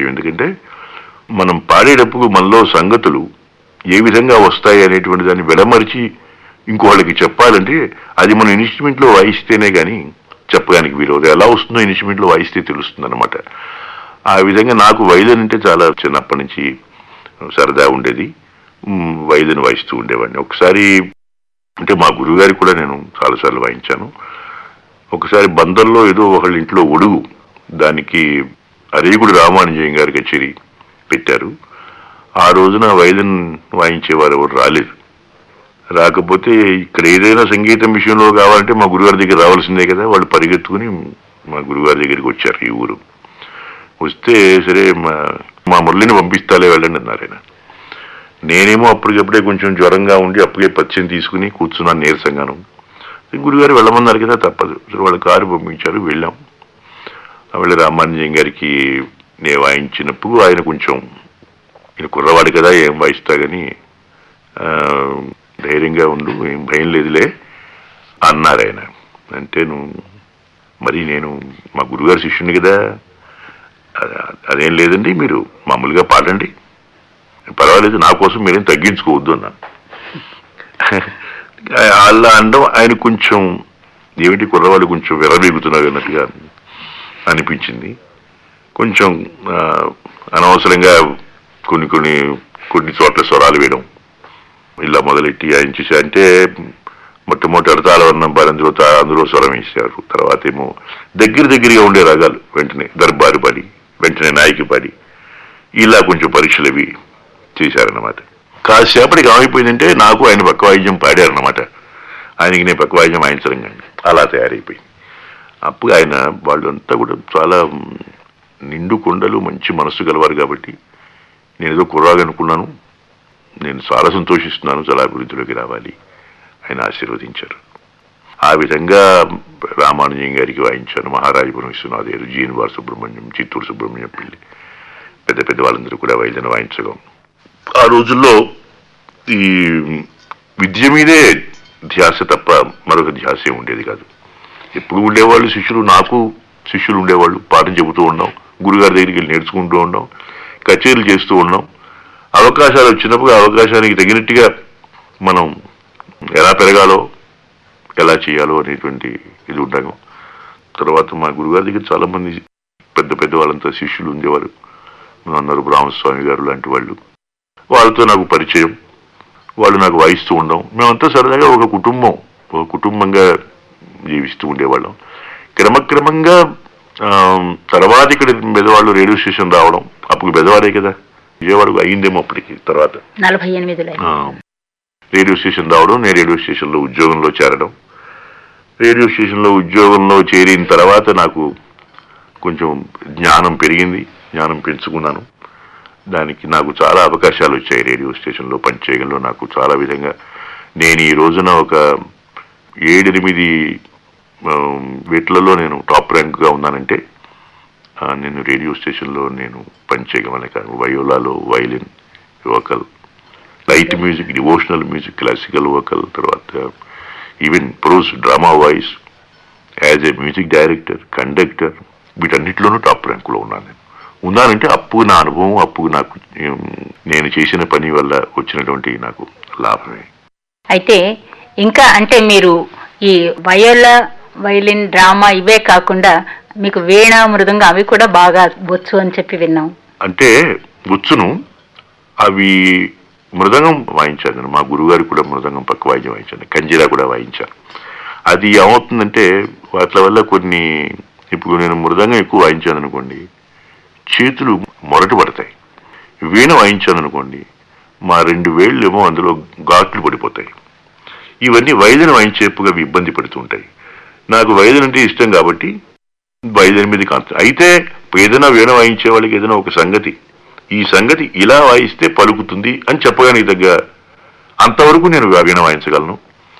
విషయం ఎందుకంటే మనం పాడేటప్పుడు మనలో సంగతులు ఏ విధంగా వస్తాయి అనేటువంటి దాన్ని విడమరిచి ఇంకోళ్ళకి చెప్పాలంటే అది మనం ఇన్స్ట్రుమెంట్లో వాయిస్తేనే కానీ చెప్పడానికి వీలు ఎలా వస్తుందో ఇన్స్ట్రుమెంట్లో వాయిస్తే తెలుస్తుంది అనమాట ఆ విధంగా నాకు వైద్యం అంటే చాలా చిన్నప్పటి నుంచి సరదా ఉండేది మ్, వైద్యం వాయిస్తూ ఉండేవాడిని ఒకసారి అంటే మా గురువుగారికి కూడా నేను చాలాసార్లు వాయించాను ఒకసారి బందర్లో ఏదో ఒకళ్ళ ఇంట్లో ఒడుగు దానికి అరేగుడు రామానుజయం గారి కచేరి పెట్టారు ఆ రోజున వైద్యం వాయించేవారు ఎవరు రాలేదు రాకపోతే ఇక్కడ ఏదైనా సంగీతం విషయంలో కావాలంటే మా గురుగారి దగ్గర రావాల్సిందే కదా వాళ్ళు పరిగెత్తుకుని మా గురుగారి దగ్గరికి వచ్చారు ఈ ఊరు వస్తే సరే మా మా మురళిని పంపిస్తాలే వెళ్ళండి అన్నారు ఆయన నేనేమో అప్పటికప్పుడే కొంచెం జ్వరంగా ఉండి అప్పటికే పచ్చని తీసుకుని కూర్చున్నాను నీరసంగాను గురుగారు వెళ్ళమన్నారు కదా తప్పదు సరే వాళ్ళ కారు పంపించారు వెళ్ళాం వెళ్ళి రామానుజయం గారికి నేను వాయించినప్పుడు ఆయన కొంచెం ఈయన కుర్రవాడు కదా ఏం వాయిస్తా కానీ ఆ, ధైర్యంగా ఉండు ఏం భయం లేదులే అన్నారు ఆయన అంటే నువ్వు మరి నేను మా గురుగారు శిష్యుని కదా అ- అదేం లేదండి మీరు మామూలుగా పాడండి పర్వాలేదు నా కోసం మీరేం తగ్గించుకోవద్దు అన్నాను అలా అనడం ఆయన కొంచెం ఏమిటి కుర్రవాళ్ళు కొంచెం విరవీగుతున్నారు అన్నట్టుగా అనిపించింది కొంచెం ఆ, అనవసరంగా కొన్ని కొన్ని కొన్ని చోట్ల స్వరాలు వేయడం ఇలా మొదలెట్టి ఆయన చేసి అంటే మొట్టమొదటి అడతాల వర్ణం పాడి అందులో తా- అందులో స్వరం వేశారు తర్వాత ఏమో దగ్గర దగ్గరగా ఉండే రాగాలు వెంటనే దర్బారు పాడి వెంటనే నాయకి పాడి ఇలా కొంచెం పరీక్షలు అవి చేశారన్నమాట కాసేపటికి ఏమైపోయిందంటే నాకు ఆయన పక్క వాయిద్యం పాడారన్నమాట ఆయనకి నేను పక్క వాయిద్యం వాయించడం కానీ అలా తయారైపోయింది అప్పుడు ఆయన వాళ్ళంతా కూడా చాలా మ్, నిండు కొండలు మంచి మనస్సు గలవారు కాబట్టి నేను ఏదో కుర్రాగా అనుకున్నాను నేను చాలా సంతోషిస్తున్నాను చాలా అభివృద్ధిలోకి రావాలి ఆయన ఆశీర్వదించారు ఆ విధంగా రామానుజయం గారికి వాయించాను మహారాజపురం విశ్వనాథేరు జీనివార్ సుబ్రహ్మణ్యం చిత్తూరు సుబ్రహ్మణ్యం పిల్లి పెద్ద పెద్ద వాళ్ళందరూ కూడా వైద్యం వాయించడం ఆ రోజుల్లో ఈ విద్య మీదే ధ్యాస తప్ప మరొక ధ్యాసే ఉండేది కాదు ఎప్పుడు ఉండేవాళ్ళు శిష్యులు నాకు శిష్యులు ఉండేవాళ్ళు పాఠం చెబుతూ ఉన్నాం గురుగారి దగ్గరికి వెళ్ళి నేర్చుకుంటూ ఉన్నాం కచేరీలు చేస్తూ ఉన్నాం అవకాశాలు వచ్చినప్పుడు ఆ అవకాశానికి తగినట్టుగా మనం ఎలా పెరగాలో ఎలా చేయాలో అనేటువంటి ఇది ఉంటాము తర్వాత మా గురుగారి దగ్గర చాలా మంది పెద్ద పెద్ద వాళ్ళంతా శిష్యులు ఉండేవారు అన్నారు బ్రాహ్మస్వామి గారు లాంటి వాళ్ళు వాళ్ళతో నాకు పరిచయం వాళ్ళు నాకు వాయిస్తూ ఉండం మేమంతా సరదాగా ఒక కుటుంబం ఒక కుటుంబంగా జీవిస్తూ ఉండేవాళ్ళం క్రమక్రమంగా ఆ, తర్వాత ఇక్కడ బెదవాళ్ళు రేడియో స్టేషన్ రావడం అప్పుడు బెదవాడే కదా విజయవాడకు అయిందేమో అప్పటికి తర్వాత నలభై ఎనిమిదిలో ఆ, రేడియో స్టేషన్ రావడం నేను రేడియో స్టేషన్లో ఉద్యోగంలో చేరడం రేడియో స్టేషన్లో ఉద్యోగంలో చేరిన తర్వాత నాకు కొంచెం జ్ఞానం పెరిగింది జ్ఞానం పెంచుకున్నాను దానికి నాకు చాలా అవకాశాలు వచ్చాయి రేడియో స్టేషన్లో పనిచేయడంలో నాకు చాలా విధంగా నేను ఈ రోజున ఒక ఏడెనిమిది ఆ, వీటిలలో నేను టాప్ ర్యాంక్గా ఉన్నానంటే ఆ, నేను రేడియో స్టేషన్లో నేను పనిచేయగలను కాదు వయోలాలో violin vocal light music devotional music classical vocal తర్వాత even prose drama voice as a music director conductor వీటన్నిటిలోనూ టాప్ ర్యాంకులో ఉన్నాను నేను ఉన్నానంటే అప్పు నా అనుభవం అప్పు నాకు ఉమ్, నేను చేసిన పని వల్ల వచ్చినటువంటి నాకు లాభమే అయితే ఇంకా అంటే మీరు ఈ వయోల వైలిన్ డ్రామా ఇవే కాకుండా మీకు వీణ మృదంగా అవి కూడా బాగా వచ్చు అని చెప్పి విన్నాం అంటే వచ్చును అవి మృదంగం వాయించాను నేను. మా గురుగారు కూడా మృదంగం పక్క వాయిద్యం వాయించాను కంజీరా కూడా వాయించాను అది ఏమవుతుందంటే వాటి వల్ల కొన్ని ఇప్పుడు నేను మృదంగం ఎక్కువ వాయించాను అనుకోండి చేతులు మొరటు పడతాయి వీణ వాయించాను అనుకోండి మా రెండు వేళ్ళు ఏమో అందులో ఘాట్లు పడిపోతాయి ఇవన్నీ వైద్యుని వాయించేపుగా అవి ఇబ్బంది పడుతూ ఉంటాయి నాకు వైద్యుని అంటే ఇష్టం కాబట్టి వైద్యుని మీద కాన్స అయితే ఏదైనా వీణ వాయించే వాళ్ళకి ఏదైనా ఒక సంగతి ఈ సంగతి ఇలా వాయిస్తే పలుకుతుంది అని చెప్పగానికి తగ్గ అంతవరకు నేను వీణ వాయించగలను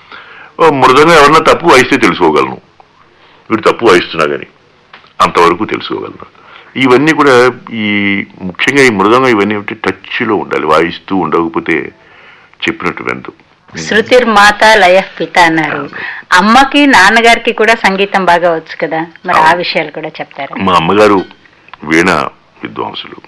ఓ మృదంగా ఎవరన్నా తప్పు వాయిస్తే తెలుసుకోగలను వీడు తప్పు వాయిస్తున్నా కానీ అంతవరకు తెలుసుకోగలను ఇవన్నీ కూడా ఈ ముఖ్యంగా ఈ మృదంగం ఇవన్నీ ఏమిటి టచ్లో ఉండాలి వాయిస్తూ ఉండకపోతే చెప్పినట్టు వెందు శృతిర్ మాత లయ పిత అన్నారు అమ్మకి నాన్నగారికి కూడా సంగీతం బాగా వచ్చు కదా మరి ఆ విషయాలు కూడా చెప్తారా మా అమ్మగారు వీణ విద్వాంసులు